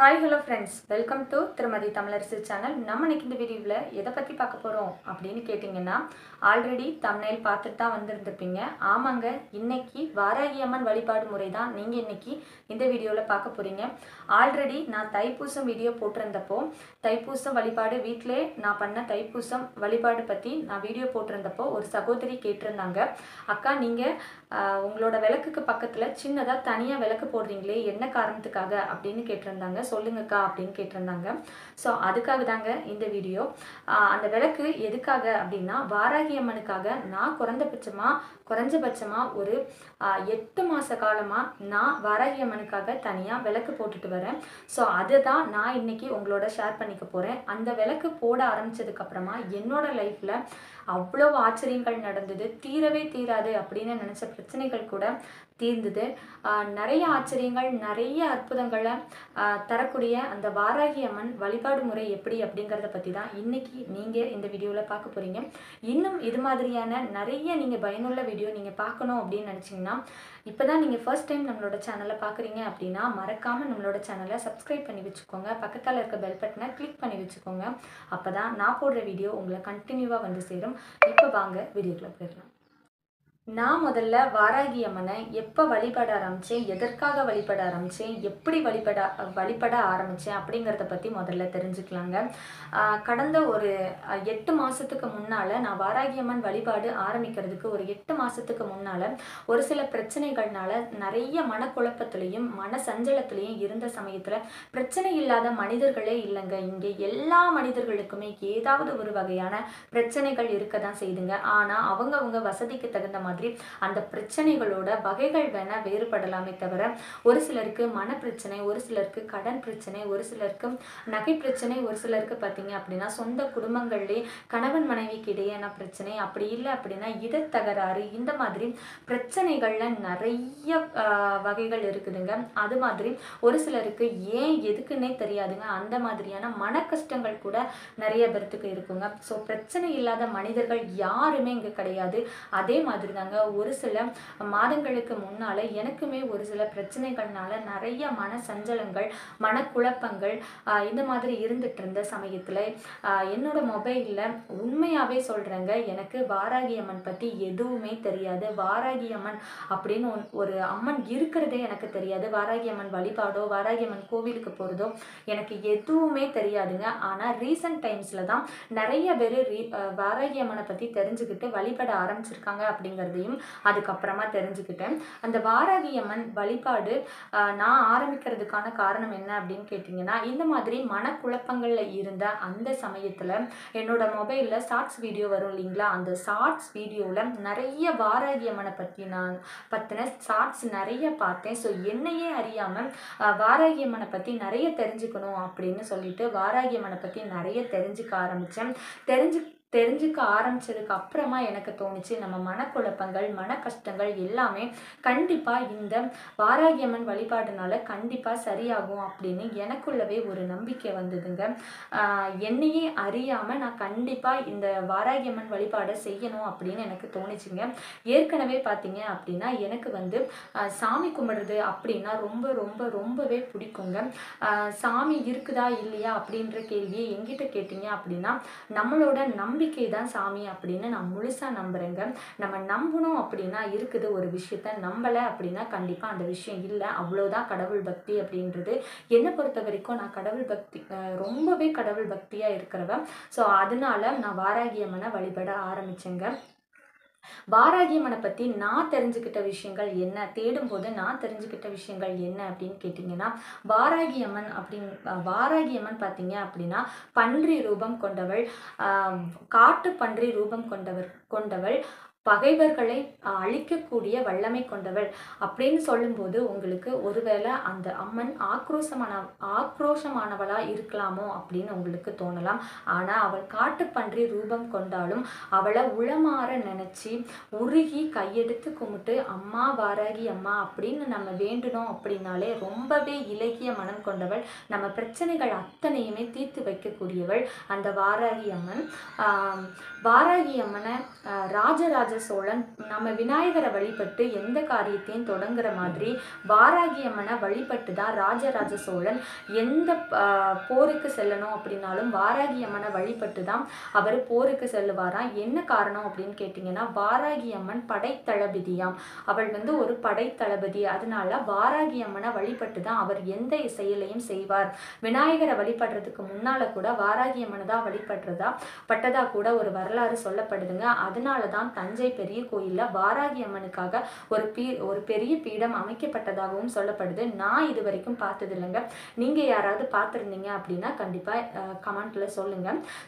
hi hello friends welcome to திருமதி Tamilarasu channel நம்ம இன்னைக்கு இந்த வீடியோவில் எதை பற்றி பார்க்க போகிறோம் அப்படின்னு கேட்டிங்கன்னா ஆல்ரெடி தமிழ் பார்த்துட்டு தான் வந்திருந்திருப்பீங்க ஆமாங்க இன்னைக்கு வாராகி அம்மன் வழிபாடு முறை தான் நீங்கள் இன்னைக்கு இந்த வீடியோவில் பார்க்க போகிறீங்க ஆல்ரெடி நான் தைப்பூசம் வீடியோ போட்டிருந்தப்போ தைப்பூசம் வழிபாடு வீட்டிலே நான் பண்ண தைப்பூசம் வழிபாடு பற்றி நான் வீடியோ போட்டிருந்தப்போ ஒரு சகோதரி கேட்டிருந்தாங்க அக்கா நீங்கள் உங்களோட விளக்குக்கு பக்கத்தில் சின்னதாக தனியாக விளக்கு போடுறீங்களே என்ன காரணத்துக்காக அப்படின்னு கேட்டிருந்தாங்க சொல்லுங்கக்கா அப்படின்னு கேட்டிருந்தாங்க ஸோ அதுக்காக தாங்க இந்த வீடியோ ஆஹ் அந்த விளக்கு எதுக்காக அப்படின்னா வாராகி அம்மனுக்காக நான் குறைந்தபட்சமாக குறைஞ்சபட்சமாக ஒரு ஆஹ் எட்டு மாத காலமாக நான் வாராகி அம்மனுக்காக தனியாக விளக்கு போட்டுட்டு வரேன் ஸோ அதை தான் நான் இன்னைக்கு உங்களோட ஷேர் பண்ணிக்க போகிறேன் அந்த விளக்கு போட ஆரம்பிச்சதுக்கப்புறமா என்னோட லைஃப்பில் அவ்வளோ ஆச்சரியங்கள் நடந்தது தீரவே தீராது அப்படின்னு நினச்ச பிரச்சனைகள் கூட தீர்ந்தது ஆஹ் நிறைய ஆச்சரியங்கள் நிறைய அற்புதங்களை ஆஹ் தரக்கூடிய அந்த வாராகி அம்மன் வழிபாடு முறை எப்படி அப்படிங்கிறத பற்றி தான் இன்னைக்கு நீங்கள் இந்த வீடியோவில் பார்க்க போகிறீங்க இன்னும் இது மாதிரியான நிறைய நீங்கள் பயனுள்ள வீடியோ நீங்கள் பார்க்கணும் அப்படின்னு நினச்சிங்கன்னா இப்போ தான் நீங்கள் ஃபர்ஸ்ட் டைம் நம்மளோட சேனலை பார்க்குறீங்க அப்படின்னா மறக்காமல் நம்மளோட சேனலை சப்ஸ்கிரைப் பண்ணி வச்சுக்கோங்க பக்கத்தில் இருக்க பெல் பட்டனை கிளிக் பண்ணி வச்சுக்கோங்க அப்போ தான் நான் போடுற வீடியோ உங்களை கண்டினியூவாக வந்து சேரும் இப்போ வாங்க வீடியோக்குள்ளே போயிடலாம் நான் முதல்ல வாராகி அம்மனை எப்போ வழிபட ஆரம்பித்தேன் எதற்காக வழிபட ஆரம்பித்தேன் எப்படி வழிபட வழிபட ஆரம்பித்தேன் அப்படிங்கிறத பற்றி முதல்ல தெரிஞ்சுக்கலாங்க ஆஹ் கடந்த ஒரு அஹ், எட்டு மாதத்துக்கு முன்னால் நான் வாராகி அம்மன் வழிபாடு ஆரம்பிக்கிறதுக்கு ஒரு எட்டு மாதத்துக்கு முன்னால் ஒரு சில பிரச்சனைகள்னால நிறைய மனக்குழப்பத்திலையும் மன சஞ்சலத்திலையும் இருந்த சமயத்தில் பிரச்சனை இல்லாத மனிதர்களே இல்லைங்க இங்கே எல்லா மனிதர்களுக்குமே ஏதாவது ஒரு வகையான பிரச்சனைகள் இருக்க தான் செய்துங்க ஆனால் அவங்கவங்க வசதிக்கு தகுந்த மாதிரி அந்த பிரச்சனைகளோட வகைகள் வேணா வேறுபடலாமே தவிர ஒரு சிலருக்கு மன பிரச்சனை ஒரு சிலருக்கு கடன் பிரச்சனை ஒரு சிலருக்கு நகை பிரச்சனை ஒரு சிலருக்கு பார்த்தீங்க அப்படின்னா சொந்த குடும்பங்கள்லேயே கணவன் மனைவிக்கு இடையேயான பிரச்சனை அப்படி இல்லை அப்படின்னா இட தகராறு இந்த மாதிரி பிரச்சனைகள்ல நிறைய ஆஹ், வகைகள் இருக்குதுங்க அது மாதிரி ஒரு சிலருக்கு ஏன் எதுக்குன்னே தெரியாதுங்க அந்த மாதிரியான மன கஷ்டங்கள் கூட நிறைய பேர்த்துக்கு இருக்குங்க ஸோ பிரச்சனை இல்லாத மனிதர்கள் யாருமே இங்கே கிடையாது அதே மாதிரி தாங்க ஒரு சில மாதங்களுக்கு முன்னால எனக்குமே ஒரு சில பிரச்சனைகள்னால நிறைய மன சஞ்சலங்கள் மனக்குழப்பங்கள் ஆஹ் இந்த மாதிரி இருந்துட்டு இருந்த சமயத்தில் என்னோட மொபைலில் உண்மையாகவே சொல்கிறேங்க எனக்கு வாராகி அம்மன் பற்றி எதுவுமே தெரியாது வாராகி அம்மன் அப்படின்னு ஒன்- ஒரு அம்மன் இருக்கிறதே எனக்கு தெரியாது வாராகி அம்மன் வழிபாடோ வாராகி அம்மன் கோவிலுக்கு போகிறதோ எனக்கு எதுவுமே தெரியாதுங்க ஆனால் ரீசன்ட் டைம்ஸில் தான் நிறைய பேர் ரீ அஹ் வாராகி அம்மனை பற்றி தெரிஞ்சுக்கிட்டு வழிபட ஆரம்பிச்சிருக்காங்க அப்படிங்கிறதையும் அதுக்கப்புறமா தெரிஞ்சுக்கிட்டேன் அந்த வாராகி அம்மன் வழிபாடு அஹ், நான் ஆரம்பிக்கிறதுக்கான காரணம் என்ன அப்படின்னு கேட்டிங்கன்னா இந்த மாதிரி மனக்குழப்பங்களில் இருந்த அந்த சமயத்தில் என்னோட மொபைலில் ஷார்ட்ஸ் வீடியோ வரும் இல்லைங்களா அந்த ஷார்ட்ஸ் வீடியோவில் நிறைய வாராகி அம்மனை பற்றி நான் பற்றின ஷார்ட்ஸ் நிறைய பார்த்தேன் ஸோ என்னையே அறியாமல் வாராகி அம்மனை பற்றி நிறைய தெரிஞ்சுக்கணும் அப்படின்னு சொல்லிட்டு வாராகி அம்மனை பற்றி நிறைய தெரிஞ்சுக்க ஆரம்பித்தேன் தெரிஞ்சு தெரிஞ்சுக்க ஆரம்பிச்சதுக்கு அப்புறமா எனக்கு தோணுச்சு நம்ம மனக்குழப்பங்கள் மன கஷ்டங்கள் எல்லாமே கண்டிப்பாக இந்த வாராகி அம்மன் வழிபாடுனால கண்டிப்பாக சரியாகும் அப்படின்னு எனக்குள்ளவே ஒரு நம்பிக்கை வந்ததுங்க ஆஹ் என்னையே அறியாமல் நான் கண்டிப்பாக இந்த வாராகி அம்மன் வழிபாடை செய்யணும் அப்படின்னு எனக்கு தோணுச்சுங்க ஏற்கனவே பார்த்தீங்க அப்படின்னா எனக்கு வந்து ஆஹ் சாமி கும்பிடுறது அப்படின்னா ரொம்ப ரொம்ப ரொம்பவே பிடிக்குங்க ஆஹ் சாமி இருக்குதா இல்லையா அப்படின்ற கேள்வியை எங்கிட்ட கேட்டீங்க அப்படின்னா நம்மளோட நம்பிக்கை தான் சாமி அப்படின்னு நான் முழுசாக நம்புகிறேங்க நம்ம நம்பணும் அப்படின்னா இருக்குது ஒரு விஷயத்த நம்பலை அப்படின்னா கண்டிப்பாக அந்த விஷயம் இல்லை அவ்வளோதான் கடவுள் பக்தி அப்படின்றது என்னை பொறுத்த வரைக்கும் நான் கடவுள் பக்தி ஆஹ் ரொம்பவே கடவுள் பக்தியாக இருக்கிறவ ஸோ அதனால நான் வாராகி அம்மனை வழிபட ஆரம்பிச்சேங்க வாராகி அம்மனை பற்றி நான் தெரிஞ்சுக்கிட்ட விஷயங்கள் என்ன தேடும்போது நான் தெரிஞ்சுக்கிட்ட விஷயங்கள் என்ன அப்படின்னு கேட்டிங்கன்னா வாராகி அம்மன் அப்படின் அஹ் வாராகி அம்மன் பார்த்தீங்க அப்படின்னா பன்றி ரூபம் கொண்டவள் ஆஹ் காட்டு பன்றி ரூபம் கொண்டவர் கொண்டவள் பகைவர்களை அஹ், அழிக்கக்கூடிய வல்லமை கொண்டவள் அப்படின்னு சொல்லும்போது உங்களுக்கு ஒருவேளை அந்த அம்மன் ஆக்ரோஷமான ஆக்ரோஷமானவளா இருக்கலாமோ அப்படின்னு உங்களுக்கு தோணலாம் ஆனால் அவள் காட்டுப்பன்றி ரூபம் கொண்டாலும் அவளை உளமாற நினச்சி உருகி கையெடுத்து கும்பிட்டு அம்மா வாராகி அம்மா அப்படின்னு நம்ம வேண்டணும் அப்படின்னாலே ரொம்பவே இலகிய மனம் கொண்டவள் நம்ம பிரச்சனைகள் அத்தனையுமே தீர்த்து வைக்கக்கூடியவள் அந்த வாராகி அம்மன் ஆம், வாராகி அம்மனை ஆஹ், ராஜராஜ ராஜராஜ சோழன் நம்ம விநாயகரை வழிபட்டு எந்த காரியத்தையும் தொடங்குற மாதிரி வாராகி அம்மனை வழிபட்டு தான் ராஜராஜ சோழன் எந்த ஆஹ், போருக்கு செல்லணும் அப்படின்னாலும் வாராகி அம்மனை வழிபட்டு தான் அவர் போருக்கு செல்லுவாராம் என்ன காரணம் அப்படின்னு கேட்டிங்கன்னா வாராகி அம்மன் படைத்தளபதியாம் அவள் வந்து ஒரு படைத்தளபதி அதனால வாராகி அம்மனை வழிபட்டு தான் அவர் எந்த செயலையும் செய்வார் விநாயகரை வழிபடுறதுக்கு முன்னால கூட வாராகி அம்மனை தான் வழிபடுறதா பட்டதா கூட ஒரு வரலாறு சொல்லப்படுதுங்க அதனால தான் தஞ்சை பெரிய கோயில்ல வாராகி அம்மனுக்காக ஒரு பீ ஒரு பெரிய பீடம் அமைக்கப்பட்டதாகவும் சொல்லப்படுது நான் இது வரைக்கும் பார்த்தது இல்லைங்க நீங்க யாராவது பார்த்துருந்தீங்க அப்படின்னா கண்டிப்பா கமெண்ட்ல சொல்லுங்க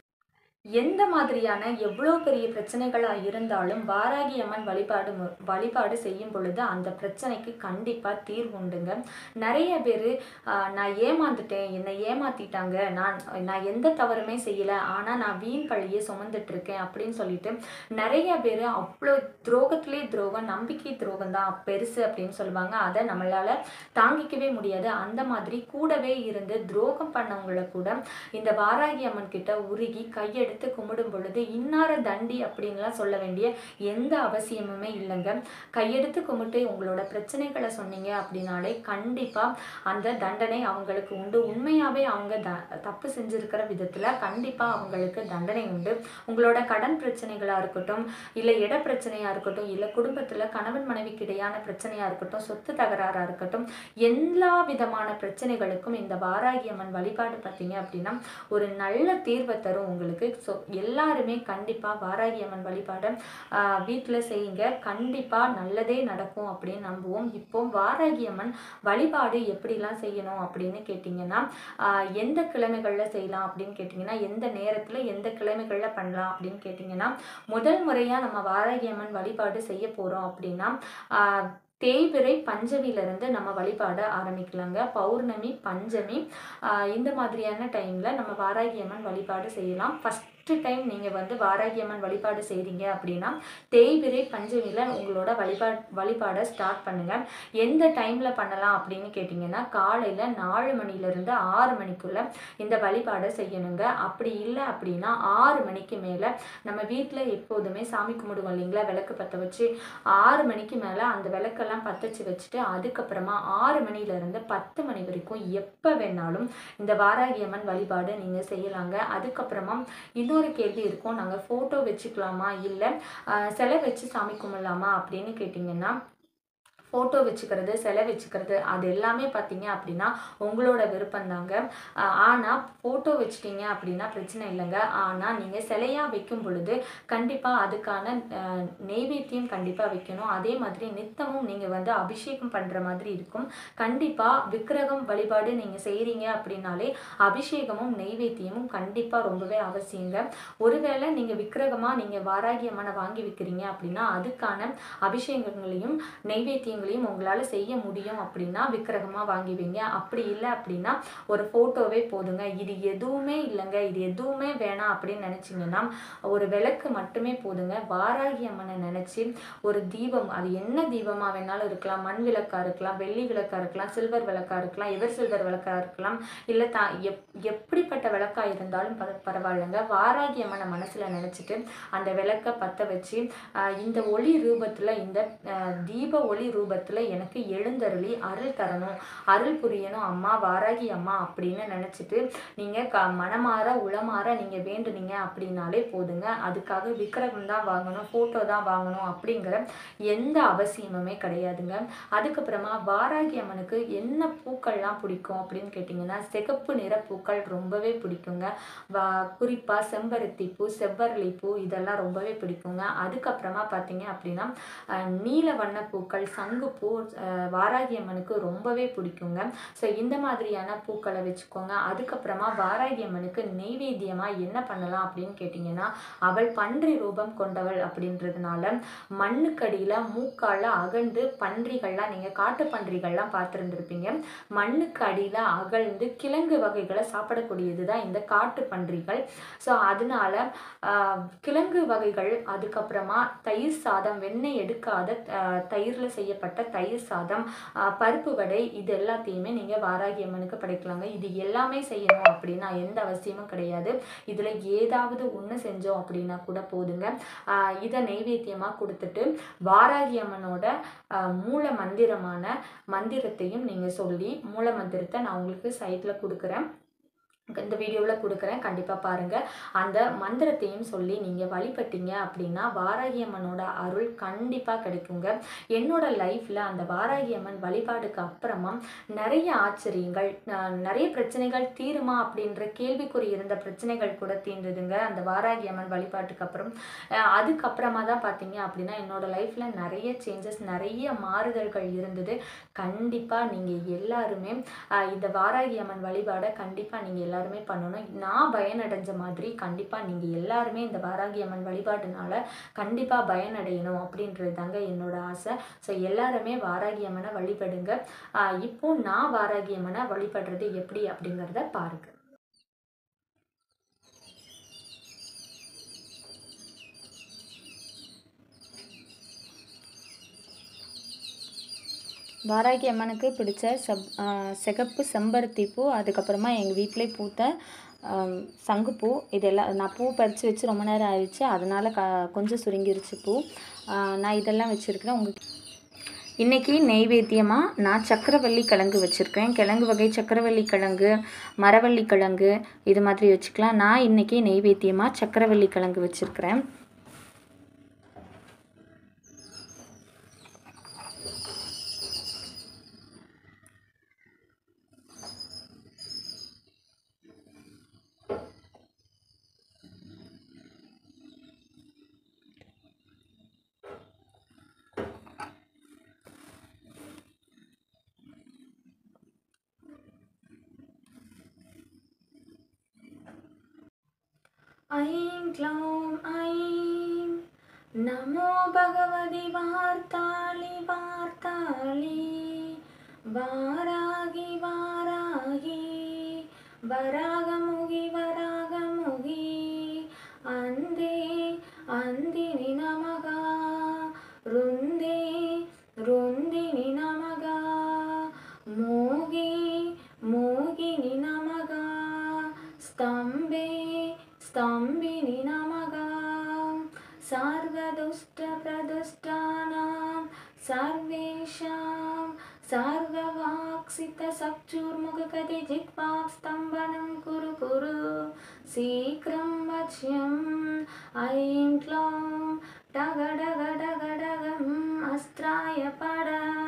எந்த மாதிரியான எவ்வளோ பெரிய பிரச்சனைகளாக இருந்தாலும் வாராகி அம்மன் வழிபாடு மு- வழிபாடு செய்யும் பொழுது அந்த பிரச்சனைக்கு கண்டிப்பாக தீர்வு உண்டுங்க நிறைய பேர் நான் ஏமாந்துட்டேன் என்னை ஏமாத்திட்டாங்க நான் நான் எந்த தவறுமே செய்யலை ஆனால் நான் வீண் பழியை சுமந்துட்டு இருக்கேன் அப்படின்னு சொல்லிட்டு நிறைய பேர் அவ்வளோ துரோகத்திலே துரோகம் நம்பிக்கை துரோகம் தான் பெருசு அப்படின்னு சொல்லுவாங்க அதை நம்மளால தாங்கிக்கவே முடியாது அந்த மாதிரி கூடவே இருந்து துரோகம் பண்ணவங்களை கூட இந்த வாராகி அம்மன் கிட்ட உருகி கையெடுத்து கும்பிடும் பொழுது இன்னார தண்டி அப்படின்லாம் சொல்ல வேண்டிய எந்த அவசியமுமே இல்லைங்க கையெடுத்து கும்பிட்டு உங்களோட பிரச்சனைகளை சொன்னீங்க அப்படின்னாலே கண்டிப்பா அந்த தண்டனை அவங்களுக்கு உண்டு உண்மையாவே அவங்க த தப்பு செஞ்சிருக்கிற விதத்துல கண்டிப்பா அவங்களுக்கு தண்டனை உண்டு உங்களோட கடன் பிரச்சனைகளா இருக்கட்டும் இல்லை இட பிரச்சனையா இருக்கட்டும் இல்லை குடும்பத்துல கணவன் மனைவிக்கு இடையான பிரச்சனையா இருக்கட்டும் சொத்து தகராறா இருக்கட்டும் எல்லா விதமான பிரச்சனைகளுக்கும் இந்த வாராகி அம்மன் வழிபாடு பார்த்தீங்க அப்படின்னா ஒரு நல்ல தீர்வை தரும் உங்களுக்கு ஸோ எல்லாருமே கண்டிப்பாக வாராகி அம்மன் வழிபாடை வீட்டில் செய்யுங்க கண்டிப்பாக நல்லதே நடக்கும் அப்படின்னு நம்புவோம் இப்போ வாராகி அம்மன் வழிபாடு எப்படிலாம் செய்யணும் அப்படின்னு கேட்டிங்கன்னா ஆஹ் எந்த கிழமைகளில் செய்யலாம் அப்படின்னு கேட்டிங்கன்னா எந்த நேரத்தில் எந்த கிழமைகளில் பண்ணலாம் அப்படின்னு கேட்டிங்கன்னா முதல் முறையாக நம்ம வாராகி அம்மன் வழிபாடு செய்ய போகிறோம் அப்படின்னா ஆஹ் தேய்பிறை பஞ்சமியிலிருந்து நம்ம வழிபாட ஆரம்பிக்கலாங்க பௌர்ணமி பஞ்சமி ஆஹ் இந்த மாதிரியான டைமில் நம்ம வாராகி அம்மன் வழிபாடு செய்யலாம் ஃபஸ்ட்டு டைம் நீங்கள் வந்து வாராகி அம்மன் வழிபாடு செய்கிறீங்க அப்படின்னா தேய்பிறை பஞ்சமியில் உங்களோட வழிபாடு வழிபாடை ஸ்டார்ட் பண்ணுங்கள் எந்த டைமில் பண்ணலாம் அப்படின்னு கேட்டிங்கன்னா காலையில் நாலு மணிலேருந்து ஆறு மணிக்குள்ளே இந்த வழிபாடை செய்யணுங்க அப்படி இல்லை அப்படின்னா ஆறு மணிக்கு மேலே நம்ம வீட்டில் எப்போதுமே சாமி கும்பிடுவோம் இல்லைங்களா விளக்கு பற்ற வச்சு ஆறு மணிக்கு மேலே அந்த விளக்கெல்லாம் பற்ற வச்சு வச்சுட்டு அதுக்கப்புறமா ஆறு மணிலேருந்து பத்து மணி வரைக்கும் எப்போ வேணாலும் இந்த வாராகி அம்மன் வழிபாடு நீங்கள் செய்யலாங்க அதுக்கப்புறமா இன்னொரு கேள்வி இருக்கும் நாங்கள் ஃபோட்டோ வச்சுக்கலாமா இல்லை சிலை வச்சு சாமி கும்பிடலாமா அப்படின்னு கேட்டிங்கன்னா ஃபோட்டோ வச்சுக்கிறது சிலை வச்சுக்கிறது அது எல்லாமே பார்த்தீங்க அப்படின்னா உங்களோட விருப்பம் தாங்க ஆனால் ஃபோட்டோ வச்சிட்டீங்க அப்படின்னா பிரச்சனை இல்லைங்க ஆனால் நீங்கள் சிலையாக வைக்கும் பொழுது கண்டிப்பாக அதுக்கான அஹ், நெய்வேத்தியம் கண்டிப்பாக வைக்கணும் அதே மாதிரி நித்தமும் நீங்கள் வந்து அபிஷேகம் பண்ணுற மாதிரி இருக்கும் கண்டிப்பாக விக்கிரகம் வழிபாடு நீங்கள் செய்கிறீங்க அப்படின்னாலே அபிஷேகமும் நெய்வேத்தியமும் கண்டிப்பாக ரொம்பவே அவசியங்க ஒருவேளை நீங்கள் விக்கிரகமாக நீங்கள் வாராகி அம்மனை வாங்கி விற்கிறீங்க அப்படின்னா அதுக்கான அபிஷேகங்களையும் நெய்வேத்தியங்களையும் உங்களால் செய்ய முடியும் அப்படின்னா விக்கிரகமாக வாங்கி வைங்க அப்படி இல்லை அப்படின்னா ஒரு ஃபோட்டோவே போதுங்க இது எதுவுமே இல்லைங்க இது எதுவுமே வேணாம் அப்படின்னு நினச்சிங்கன்னா ஒரு விளக்கு மட்டுமே போதுங்க வாராகி அம்மனை நினச்சி ஒரு தீபம் அது என்ன தீபமாக வேணாலும் இருக்கலாம் மண் விளக்கா இருக்கலாம் வெள்ளி விளக்கா இருக்கலாம் சில்வர் விளக்கா இருக்கலாம் எவர் சில்வர் விளக்கா இருக்கலாம் இல்லை தா எப் எப்படிப்பட்ட விளக்கா இருந்தாலும் பர பரவாயில்லைங்க வாராகி அம்மனை மனசில் நினச்சிட்டு அந்த விளக்கை பற்ற வச்சு ஆஹ் இந்த ஒளி ரூபத்தில் இந்த ஆஹ் தீப ஒளி ரூபத்தில் எனக்கு எழுந்தருளி அருள் தரணும் அருள் புரியணும் அம்மா வாராகி அம்மா அப்படின்னு நினச்சிட்டு நீங்கள் க மனமாற உளமாற நீங்கள் வேண்டுனீங்க அப்படின்னாலே போதுங்க அதுக்காக விக்கிரகம் தான் வாங்கணும் ஃபோட்டோ தான் வாங்கணும் அப்படிங்கிற எந்த அவசியமுமே கிடையாதுங்க அதுக்கப்புறமா வாராகி அம்மனுக்கு என்ன பூக்கள்லாம் பிடிக்கும் அப்படின்னு கேட்டிங்கன்னா சிகப்பு நிற பூக்கள் ரொம்பவே பிடிக்குங்க வா குறிப்பாக செம்பருத்தி பூ செவ்வரளி பூ இதெல்லாம் ரொம்பவே பிடிக்குங்க அதுக்கப்புறமா பார்த்தீங்க அப்படின்னா அஹ், நீல வண்ண பூக்கள் சங்குப்பூ அஹ், வாராகி அம்மனுக்கு ரொம்பவே பிடிக்குங்க ஸோ இந்த மாதிரியான பூக்களை வச்சுக்கோங்க அதுக்கப்புறமா வாராகி அம்மனுக்கு நெய்வேத்தியமாக என்ன பண்ணலாம் அப்படின்னு கேட்டிங்கன்னா அவள் பன்றி ரூபம் கொண்டவள் அப்படின்றதுனால மண்ணுக்கடியில் மூக்கால அகழ்ந்து பன்றிகள்லாம் நீங்கள் காட்டு பன்றிகள்லாம் பார்த்துருந்துருப்பீங்க மண்ணுக்கு அடியில் அகழ்ந்து கிழங்கு வகைகளை சாப்பிடக்கூடியது தான் இந்த காட்டு பன்றிகள் ஸோ அதனால ஆஹ், கிழங்கு வகைகள் அதுக்கப்புறமா தயிர் சாதம் வெண்ணெய் எடுக்காத ஆஹ், தயிரில் செய்யப்பட்ட செய்யப்பட்ட தயிர் சாதம் ஆஹ் பருப்பு வடை இது எல்லாத்தையுமே நீங்கள் வாராகி அம்மனுக்கு படைக்கலாங்க இது எல்லாமே செய்யணும் அப்படின்னா எந்த அவசியமும் கிடையாது இதில் ஏதாவது ஒன்று செஞ்சோம் அப்படின்னா கூட போதுங்க ஆஹ் இதை நெய்வேத்தியமாக கொடுத்துட்டு வாராகி அம்மனோட ஆஹ் மூல மந்திரமான மந்திரத்தையும் நீங்கள் சொல்லி மூல மந்திரத்தை நான் உங்களுக்கு சைட்டில் கொடுக்குறேன் இந்த வீடியோவில் கொடுக்குறேன் கண்டிப்பாக பாருங்கள் அந்த மந்திரத்தையும் சொல்லி நீங்கள் வழிபட்டீங்க அப்படின்னா வாராகி அம்மனோட அருள் கண்டிப்பாக கிடைக்குங்க என்னோட லைஃப்பில் அந்த வாராகி அம்மன் வழிபாடுக்கு அப்புறமா நிறைய ஆச்சரியங்கள் ஆஹ் நிறைய பிரச்சனைகள் தீருமா அப்படின்ற கேள்விக்குறி இருந்த பிரச்சனைகள் கூட தீர்ந்ததுங்க அந்த வாராகி அம்மன் வழிபாட்டுக்கு அப்புறம் ஆஹ் அதுக்கப்புறமா தான் பார்த்தீங்க அப்படின்னா என்னோட லைஃப்பில் நிறைய சேஞ்சஸ் நிறைய மாறுதல்கள் இருந்தது கண்டிப்பாக நீங்கள் எல்லாருமே ஆஹ் இந்த வாராகி அம்மன் வழிபாடை கண்டிப்பாக நீங்கள் எல்லாருமே பண்ணணும் நான் பயனடைஞ்ச மாதிரி கண்டிப்பாக நீங்கள் எல்லாருமே இந்த வாராகி அம்மன் வழிபாடுனால கண்டிப்பாக பயனடையணும் அப்படின்றது தாங்க என்னோட ஆசை ஸோ எல்லாருமே வாராகி அம்மனை வழிபடுங்க ஆஹ் இப்போ நான் வாராகி அம்மனை வழிபடுறது எப்படி அப்படிங்கிறத பாருங்க வாராகி அம்மனுக்கு பிடிச்ச சப் சிகப்பு செம்பருத்தி பூ அதுக்கப்புறமா எங்கள் வீட்டிலே பூத்த ஆம், சங்குப்பூ இதெல்லாம் நான் பூ பறித்து வச்சு ரொம்ப நேரம் ஆயிடுச்சு அதனால க கொஞ்சம் சுருங்கிருச்சு பூ ஆ, நான் இதெல்லாம் வச்சுருக்கிறேன் உங்களுக்கு இன்றைக்கி நெய்வேத்தியமாக நான் சக்கரவள்ளி கிழங்கு வச்சுருக்கேன் கிழங்கு வகை சக்கரவள்ளி கிழங்கு மரவள்ளி கிழங்கு இது மாதிரி வச்சுக்கலாம் நான் இன்றைக்கி நெய்வேத்தியமாக சக்கரவள்ளி கிழங்கு வச்சுருக்கிறேன் ऐं क्लौं ऐं नमो भगवति वार्ताळि वार्ताळि वारागि वारागि वरागमुगि वरागमुगि अन्धे अन्दिनि नमः रुन्दे रुन्दिनि नमः मोगे मोगिनि नमः स्तम्भे स्तम्भिनि नमः सर्वदुष्टप्रदुष्टानां सर्वेषां सर्ववाक्सितचक्षुर्मुखगति जिह्वास्तम्भनं कुरु कुरु शीघ्रं वक्ष्यम् ऐं क्लौं डग डग डग डगम् अस्त्राय पड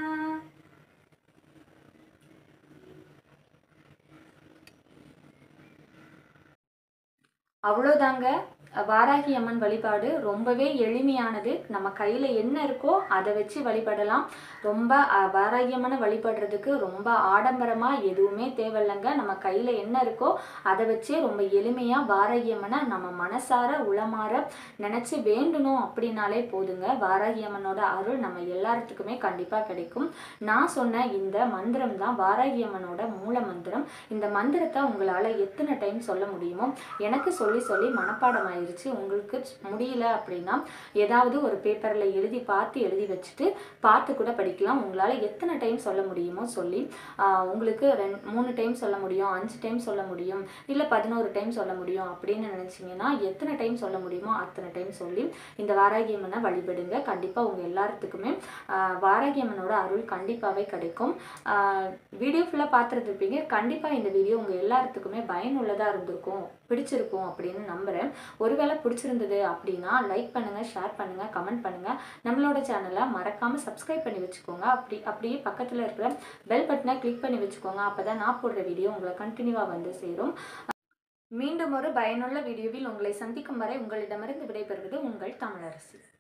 அவ்வளோதாங்க வாராகி அம்மன் வழிபாடு ரொம்பவே எளிமையானது நம்ம கையில் என்ன இருக்கோ அதை வச்சு வழிபடலாம் ரொம்ப அஹ், வாராகி அம்மனை வழிபடுறதுக்கு ரொம்ப ஆடம்பரமாக எதுவுமே தேவையில்லைங்க நம்ம கையில் என்ன இருக்கோ அதை வச்சே ரொம்ப எளிமையாக வாராகி அம்மனை நம்ம மனசார உளமாற நினச்சி வேண்டணும் அப்படின்னாலே போதுங்க வாராகி அம்மனோட அருள் நம்ம எல்லாத்துக்குமே கண்டிப்பாக கிடைக்கும் நான் சொன்ன இந்த மந்திரம் தான் வாராகி அம்மனோட மூல மந்திரம் இந்த மந்திரத்தை உங்களால் எத்தனை டைம் சொல்ல முடியுமோ எனக்கு சொல்லி சொல்லி மனப்பாடம் ஆயிருச்சு உங்களுக்கு முடியல அப்படின்னா ஏதாவது ஒரு பேப்பரில் எழுதி பார்த்து எழுதி வச்சுட்டு பார்த்து கூட படிக்கலாம் உங்களால் எத்தனை டைம் சொல்ல முடியுமோ சொல்லி ஆஹ், உங்களுக்கு ரெண் மூணு டைம் சொல்ல முடியும் அஞ்சு டைம் சொல்ல முடியும் இல்லை பதினோரு டைம் சொல்ல முடியும் அப்படின்னு நினச்சிங்கன்னா எத்தனை டைம் சொல்ல முடியுமோ அத்தனை டைம் சொல்லி இந்த வாராகி அம்மனை வழிபடுங்க கண்டிப்பாக உங்கள் எல்லாத்துக்குமே ஆஹ், வாராகி அம்மனோட அருள் கண்டிப்பாகவே கிடைக்கும் வீடியோ ஃபுல்லாக பார்த்துருப்பீங்க கண்டிப்பாக இந்த வீடியோ உங்கள் எல்லாத்துக்குமே பயனுள்ளதாக இருந்திருக்கும் பிடிச்சிருக்கும் அப்படின்னு நம்புகிறேன் ஒருவேளை பிடிச்சிருந்தது அப்படின்னா லைக் பண்ணுங்கள் ஷேர் பண்ணுங்கள் கமெண்ட் பண்ணுங்கள் நம்மளோட சேனலை மறக்காமல் சப்ஸ்கிரைப் பண்ணி வச்சுக்கோங்க அப்படி அப்படியே பக்கத்தில் இருக்கிற பெல் பட்டனை கிளிக் பண்ணி வச்சுக்கோங்க அப்போ தான் நான் போடுற வீடியோ உங்களை கண்டினியூவாக வந்து சேரும் மீண்டும் ஒரு பயனுள்ள வீடியோவில் உங்களை சந்திக்கும் வரை உங்களிடமிருந்து விடைபெறுவது உங்கள் தமிழரசி